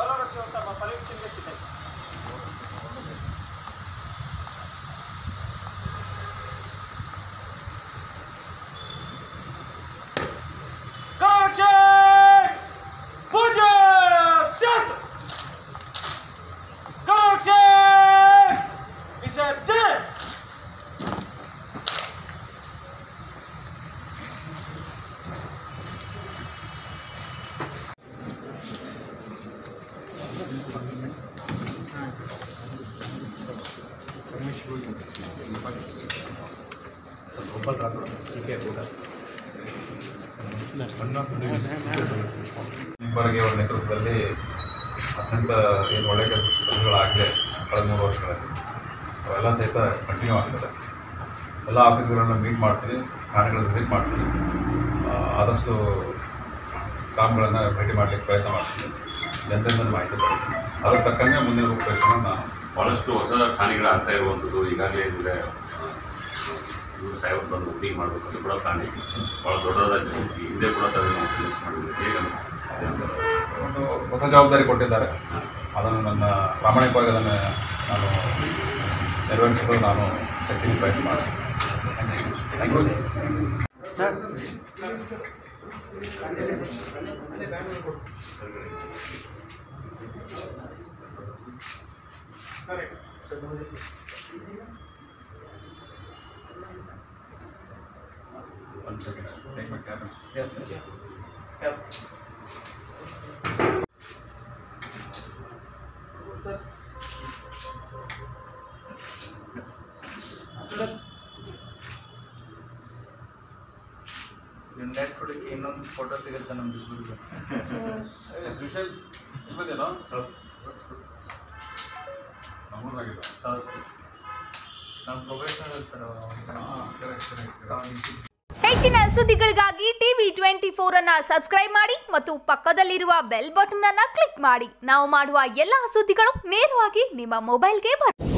Valorização tava parecendo esse daí. Coaching! Puja! Yes! Coaching! He said, "Sit!" ನಿಂಬರ್ಗೆ ಅವರ ನೇತೃತ್ವದಲ್ಲಿ ಅತ್ಯಂತ ಏನು ಒಳ್ಳೆಯ ಕೆಲಸಗಳಾಗಿದೆ ಕಳೆದ ಮೂರು ವರ್ಷಗಳಲ್ಲಿ ಅವೆಲ್ಲ ಸಹಿತ ಕಂಟಿನ್ಯೂ ಆಗ್ತದೆ ಎಲ್ಲ ಆಫೀಸ್ಗಳನ್ನು ಮೀಟ್ ಮಾಡ್ತೀನಿ ಠಾಣೆಗಳು ವಿಸಿಟ್ ಮಾಡ್ತೀನಿ ಆ, ಆದಷ್ಟು ಕಾಮ್ಗಳನ್ನು ಭೇಟಿ ಮಾಡಲಿಕ್ಕೆ ಪ್ರಯತ್ನ ಮಾಡ್ತೀನಿ ಜನರಿಂದ ಮಾಹಿತಿ ಪಡ್ತೀನಿ ಅದಕ್ಕೆ ತಕ್ಕಂಗೆ ಮುಂದಿನ ರೂಪರೇಷನ್ನು ನಾನು ಭಾಳಷ್ಟು ಹೊಸ ಠಾಣೆಗಳು ಆಗ್ತಾ ಇರುವಂಥದ್ದು ಈಗಾಗಲೇ ಅಂದರೆ ಇವರು ಸಾಹೇಬರು ಬಂದು ಮೀಟಿಂಗ್ ಮಾಡಬೇಕಂತ ಕೂಡ ಪ್ಲಾನ್ ಇದೆ ಭಾಳ ದೊಡ್ಡದಾಗಿ ಹಿಂದೆ ಕೂಡ ತಾವು ನಾವು ಫಿನಿಶ್ ಮಾಡಿದ್ವಿ ಹೇಗೆ ಅನಿಸ್ತು ಒಂದು ಹೊಸ ಜವಾಬ್ದಾರಿ ಕೊಟ್ಟಿದ್ದಾರೆ ಅದನ್ನು ನನ್ನ ಪ್ರಾಮಾಣಿಕವಾಗಿ ಅದನ್ನು ನಾನು ನೆರವೇರಿಸಲು ನಾನು ಶಕ್ತಿ ಪ್ರಯತ್ನ ಮಾಡ್ತೀನಿ thank you One second, I'll take my camera. Yes, sir. Net ಹುಡುಕಿ ಇನ್ನೊಂದು ಫೋಟೋ ಸಿಗುತ್ತೆ ನಮ್ದು ಇಬ್ಬರಿಗೂ ಶ್ರೀಶೈಲ್ ಇರ್ಬೋದೇನೋ ನಮ್ಮೂರಾಗಿಲ್ಲ ಹೌದು ನಮ್ಮ ಪ್ರೊಫೆಷನಲ್ ಸರ್ ಅವರು ಹೆಚ್ಚಿನ ಸುದ್ದಿಗಳಿಗಾಗಿ ಟಿವಿ ಟ್ವೆಂಟಿ ಫೋರ್ ಅನ್ನ ಸಬ್ಸ್ಕ್ರೈಬ್ ಮಾಡಿ ಮತ್ತು ಪಕ್ಕದಲ್ಲಿರುವ ಬೆಲ್ ಬಟನ್ ಅನ್ನ ಕ್ಲಿಕ್ ಮಾಡಿ ನಾವು ಮಾಡುವ ಎಲ್ಲಾ ಸುದ್ದಿಗಳು ನೇರವಾಗಿ ನಿಮ್ಮ ಮೊಬೈಲ್ಗೆ ಬರುತ್ತೆ